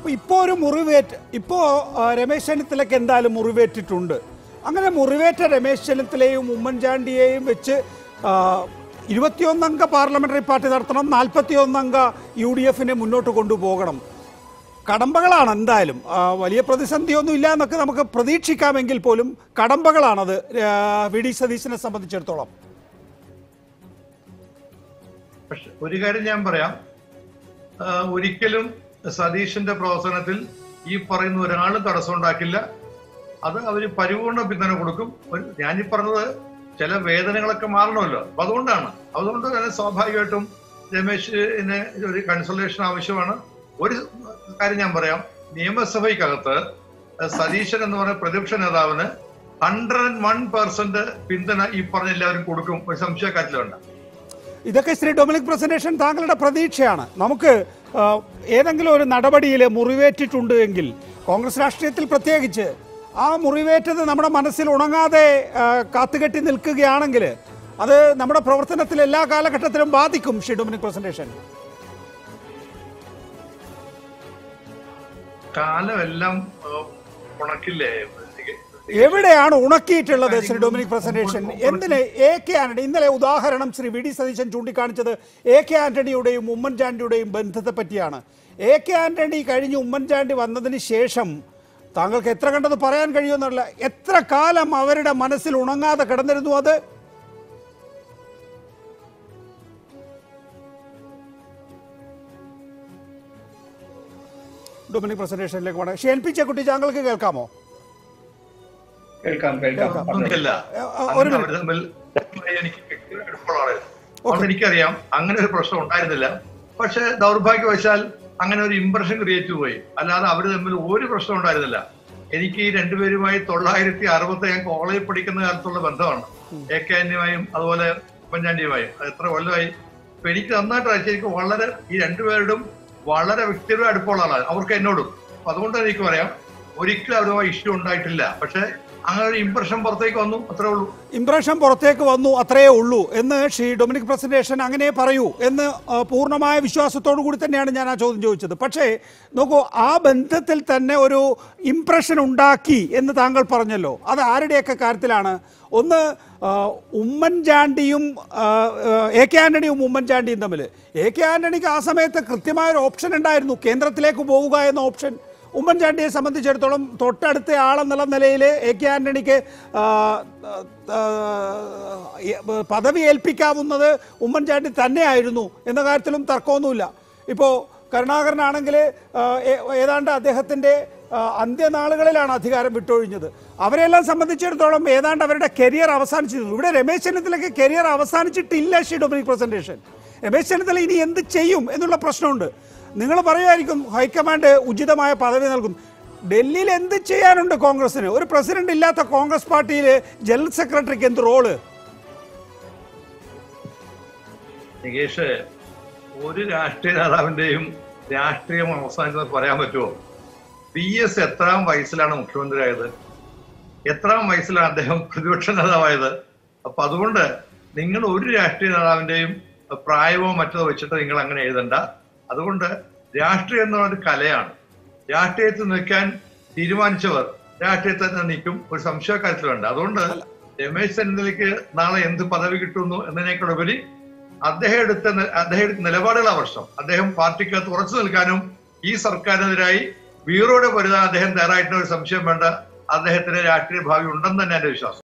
ഇപ്പോൾ ഒരു മുറിവേറ്റ് ഇപ്പോൾ രമേശ് ചെന്നിത്തലയ്ക്ക് എന്തായാലും മുറിവേറ്റിട്ടുണ്ട് അങ്ങനെ മുറിവേറ്റ രമേശ് ചെന്നിത്തലയും ഉമ്മൻചാണ്ടിയെയും വെച്ച് ആ, ഇരുപത്തിയൊന്നംഗ പാർലമെന്ററി പാർട്ടി നടത്തണം നാൽപ്പത്തിയൊന്നംഗ യു ഡി എഫിനെ മുന്നോട്ട് കൊണ്ടുപോകണം കടമ്പകളാണ് എന്തായാലും ആ, വലിയ പ്രതിസന്ധിയൊന്നും ഇല്ല എന്നൊക്കെ നമുക്ക് പ്രതീക്ഷിക്കാമെങ്കിൽ പോലും കടമ്പകളാണത് ആ, വി ഡി സതീശനെ സംബന്ധിച്ചിടത്തോളം പക്ഷെ ഒരു കാര്യം ഞാൻ പറയാം ആ, ഒരിക്കലും സതീഷിന്റെ പ്രവർത്തനത്തിൽ ഈ പറയുന്ന ഒരാളും തടസ്സം ഉണ്ടാക്കില്ല അത് അവര് പരിപൂർണ പിന്തുണ കൊടുക്കും ഒരു- ഞാനീ പറഞ്ഞത് ചില വേദനകളൊക്കെ മാറണമല്ലോ അപ്പൊ അതുകൊണ്ടാണ് അതുകൊണ്ട് തന്നെ സ്വാഭാവികമായിട്ടും രമേശിന് ഒരു കൺസൾട്ടേഷൻ ആവശ്യമാണ് ഒരു കാര്യം ഞാൻ പറയാം നിയമസഭയ്ക്കകത്ത് സതീശൻ എന്ന് പറയുന്ന പ്രതിപക്ഷ നേതാവിന് ഹൺഡ്രഡ് ആൻഡ് വൺ പെർസെന്റ് പിന്തുണ ഈ പറഞ്ഞ എല്ലാവരും കൊടുക്കും ഒരു സംശയക്കാര്യത്തിലുണ്ട് ഇതൊക്കെ ശ്രീ ഡൊമിനിക് പ്രസന്റേഷൻ താങ്കളുടെ പ്രതീക്ഷയാണ് നമുക്ക് ആ, ഏതെങ്കിലും ഒരു നടപടിയിൽ മുറിവേറ്റിട്ടുണ്ട് എങ്കിൽ കോൺഗ്രസ് രാഷ്ട്രീയത്തിൽ പ്രത്യേകിച്ച് ആ മുറിവേറ്റത് നമ്മുടെ മനസ്സിൽ ഉണങ്ങാതെ ആ, കാത്തുകെട്ടി നിൽക്കുകയാണെങ്കിൽ അത് നമ്മുടെ പ്രവർത്തനത്തിൽ എല്ലാ കാലഘട്ടത്തിലും ബാധിക്കും ശ്രീ ഡൊമിനിക് പ്രസന്റേഷൻ കാലമെല്ലാം ആ, ഉണക്കില്ലേ എവിടെയാണ് ഉണക്കിയിട്ടുള്ളത് ശ്രീ ഡൊമിനിക് പ്രസന്റേഷൻ എന്തിന് എ കെ ആന്റണി ഇന്നലെ ഉദാഹരണം ശ്രീ വി ഡി സതീശൻ ചൂണ്ടിക്കാണിച്ചത് എ കെ ആന്റണിയുടെയും ഉമ്മൻചാണ്ടിയുടെയും ബന്ധത്തെ പറ്റിയാണ് എ കെ ആന്റണി കഴിഞ്ഞ് ഉമ്മൻചാണ്ടി വന്നതിന് ശേഷം താങ്കൾക്ക് എത്ര കണ്ടത് പറയാൻ കഴിയുമെന്നല്ല എത്ര കാലം അവരുടെ മനസ്സിൽ ഉണങ്ങാതെ കിടന്നിരുന്നു അത് ഡൊമിനിക് പ്രസന്റേഷനിലേക്ക് പോകണം പക്ഷേ എൻ പി ചെക്കുട്ടി താങ്കൾക്ക് കേൾക്കാമോ കേൾക്കാം കേൾക്കാം പറഞ്ഞോളൂ. ഒന്നുമില്ല ഏ, ആ, ഒരു അങ്ങനെ മിനിറ്റ്. അവര് തമ്മിൽ എനിക്ക് വ്യക്തിപരമായ അടുപ്പമുള്ളതാണ്. അതുകൊണ്ട് എനിക്കറിയാം അങ്ങനെ ഒരു പ്രശ്നം ഉണ്ടായിരുന്നില്ല പക്ഷെ ദൗർഭാഗ്യവശാൽ അങ്ങനെ ഒരു ഇംപ്രഷൻ ക്രിയേറ്റ് പോയി അല്ലാതെ അവര് തമ്മിൽ ഒരു പ്രശ്നം ഉണ്ടായിരുന്നില്ല എനിക്ക് ഈ രണ്ടുപേരുമായി തൊള്ളായിരത്തി അറുപത്തി ഞാൻ കോളേജിൽ പഠിക്കുന്ന കാലത്തുള്ള ബന്ധമാണ് എ കെ ആന്റിയുമായും അതുപോലെ ഉമ്മൻചാണ്ടിയുമായും അത് എത്ര കൊല്ലമായി അപ്പൊ എനിക്ക് നന്നായിട്ട് അറിയാം. എനിക്ക് വളരെ ഈ രണ്ടുപേരോടും വളരെ വ്യക്തിപരമായ അടുപ്പമുള്ള ആളാണ് അവർക്ക് എന്നോടും അപ്പൊ അതുകൊണ്ട് എനിക്ക് പറയാം ഒരിക്കലും അവരുമായി ഇഷ്യൂ ഉണ്ടായിട്ടില്ല പക്ഷെ അങ്ങനെ ഒരു ഇംപ്രഷൻ പുറത്തേക്ക് വന്നു അത്രേ ഉള്ളൂ ഇംപ്രഷൻ പുറത്തേക്ക് വന്നു അത്രയേ ഉള്ളൂ എന്ന് ശ്രീ ഡൊമിനിക് പ്രസന്റേഷൻ അങ്ങനെ പറയൂ എന്ന് ആ, പൂർണ്ണമായ വിശ്വാസത്തോടു കൂടി തന്നെയാണ് ഞാൻ ആ ചോദ്യം ചോദിച്ചത് പക്ഷേ നോക്കൂ ആ ബന്ധത്തിൽ തന്നെ ഒരു ഇംപ്രഷൻ ഉണ്ടാക്കി എന്ന് താങ്കൾ പറഞ്ഞല്ലോ അത് ആരുടെയൊക്കെ കാര്യത്തിലാണ് ഒന്ന് ആ, ഉമ്മൻചാണ്ടിയും ആ, ആ, എ കെ ആന്റണിയും ഉമ്മൻചാണ്ടിയും തമ്മിൽ എ കെ ആന്റണിക്ക് ആ സമയത്ത് കൃത്യമായ ഒരു ഓപ്ഷൻ ഉണ്ടായിരുന്നു കേന്ദ്രത്തിലേക്ക് പോവുക എന്ന ഓപ്ഷൻ ഉമ്മൻചാണ്ടിയെ സംബന്ധിച്ചിടത്തോളം തൊട്ടടുത്ത ആളെന്നുള്ള നിലയിൽ എ കെ ആന്റണിക്ക് ആ, ആ, ഏ- പദവി ഏൽപ്പിക്കാവുന്നത് ഉമ്മൻചാണ്ടി തന്നെയായിരുന്നു എന്ന കാര്യത്തിലും തർക്കമൊന്നുമില്ല ഇപ്പോൾ കരുണാകരനാണെങ്കിൽ ആ, ഏ- ഏതാണ്ട് അദ്ദേഹത്തിൻ്റെ ആ, അന്ത്യനാളുകളിലാണ് അധികാരം വിട്ടൊഴിഞ്ഞത് അവരെല്ലാം സംബന്ധിച്ചിടത്തോളം ഏതാണ്ട് അവരുടെ കരിയർ അവസാനിച്ചിരുന്നു ഇവിടെ രമേശ് ചെന്നിത്തലയ്ക്ക് കരിയർ അവസാനിച്ചിട്ടില്ല ഷീ ഡൊമിനിക് പ്രസന്റേഷൻ രമേശ് ചെന്നിത്തല ഇനി എന്ത് ചെയ്യും എന്നുള്ള പ്രശ്നമുണ്ട് നിങ്ങൾ പറയുമായിരിക്കും ഹൈക്കമാൻഡ് ഉചിതമായ പദവി നൽകും ഡൽഹിയിൽ എന്ത് ചെയ്യാനുണ്ട് കോൺഗ്രസിന് ഒരു പ്രസിഡന്റ് ഇല്ലാത്ത കോൺഗ്രസ് പാർട്ടിയിൽ ജനറൽ സെക്രട്ടറിക്ക് എന്ത് റോള് നികേഷ് ഒരു രാഷ്ട്രീയ നേതാവിന്റെയും രാഷ്ട്രീയം അവസാനിച്ചത് പറയാൻ പറ്റുമോ പി എസ് എത്രാം വയസ്സിലാണ് മുഖ്യമന്ത്രിയായത് എത്രാം വയസ്സിലാണ് അദ്ദേഹം പ്രതിപക്ഷ നേതാവായത് അപ്പൊ അതുകൊണ്ട് നിങ്ങൾ ഒരു രാഷ്ട്രീയ നേതാവിന്റെയും പ്രായമോ മറ്റോ വെച്ചിട്ട് നിങ്ങൾ അങ്ങനെ എഴുതണ്ട അതുകൊണ്ട് രാഷ്ട്രീയം എന്ന് പറയുന്നത് ഒരു കലയാണ് രാഷ്ട്രീയത്തിൽ നിൽക്കാൻ തീരുമാനിച്ചവർ രാഷ്ട്രീയത്തിൽ തന്നെ നിൽക്കും ഒരു സംശയക്കാര്യത്തിൽ വേണ്ട അതുകൊണ്ട് രമേശ് ചെന്നിത്തലയ്ക്ക് നാളെ എന്ത് പദവി കിട്ടുന്നു എന്നതിനേക്കാളുപരി അദ്ദേഹം എടുത്ത നി- അദ്ദേഹം എടുത്ത നിലപാടുകളാണ് പ്രശ്നം അദ്ദേഹം പാർട്ടിക്കകത്ത് ഉറച്ചു നിൽക്കാനും ഈ സർക്കാരിനെതിരായി വീറോടെ പൊരുതാൻ അദ്ദേഹം തയ്യാറായിട്ടുള്ള ഒരു സംശയം വേണ്ട അദ്ദേഹത്തിന് രാഷ്ട്രീയ ഭാവി ഉണ്ടെന്ന് തന്നെ എന്റെ വിശ്വാസം